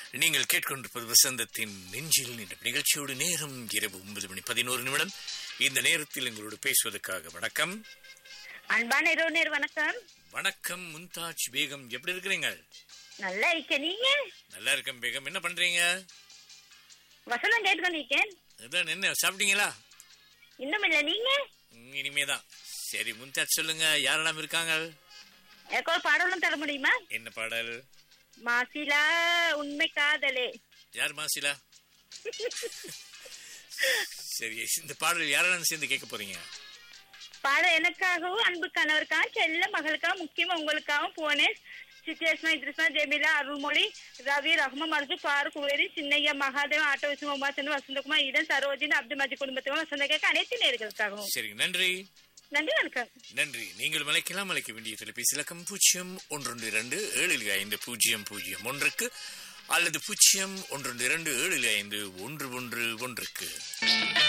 நீங்கள் கேட்கொண்டிருப்பது வசந்தத்தின் நெஞ்சில் என்ற நிகழ்ச்சியோடு நேரம் இரவு ஒன்பது மணி பதினோரு நிமிடம் இந்த நேரத்தில் எங்களோடு பேசுவதற்காக வணக்கம் அன்பான இரவு நேர் வணக்கம் வணக்கம் மும்தாஜ் பேகம் எப்படி இருக்கிறீங்க நல்லா இருக்க நீங்க நல்லா இருக்கேன் பேகம் என்ன பண்றீங்க வசனம் கேட்டுக்கொண்டிருக்கேன் அதான் என்ன சாப்பிட்டீங்களா இன்னும் இல்ல நீங்க ம், இனிமேதான் சரி மும்தாஜ் சொல்லுங்க யாரெல்லாம் இருக்காங்க எனக்கு ஒரு பாடலும் தர முடியுமா என்ன பாடல் மாசிலா உண்மை காதலே யார் மாசிலா சரி இந்த பாடல் யாரெல்லாம் சேர்ந்து கேட்க போறீங்க பாட எனக்காகவும் அன்பு கணவருக்காக செல்ல மகளுக்காக முக்கியமா உங்களுக்காகவும் போனேன் சித்தியஸ்மா இத்ரிஸ்மா ஜெமிலா அருள்மொழி ரவி ரஹ்மன் மர்ஜு ஃபாரூக் உவேரி சின்னையா மகாதேவன் ஆட்டோ விஷ்ணு உமாச்சந்திரன் வசந்தகுமார் ஈடன் சரோஜின் அப்துல் மஜி குடும்பத்துக்கும் வசந்த கேட்க அனைத்து நேர்களுக்காகவும் சரி நன்றி நன்றி வணக்கம் நன்றி நீங்கள் மலைக்கலாம் அழைக்க வேண்டிய தொலைபேசி இலக்கம் பூஜ்ஜியம் ஒன்று இரண்டு ஏழில் ஐந்து பூஜ்ஜியம் பூஜ்ஜியம் ஒன்றுக்கு அல்லது பூஜ்ஜியம் ஒன்று இரண்டு ஏழில் ஐந்து ஒன்று ஒன்று ஒன்று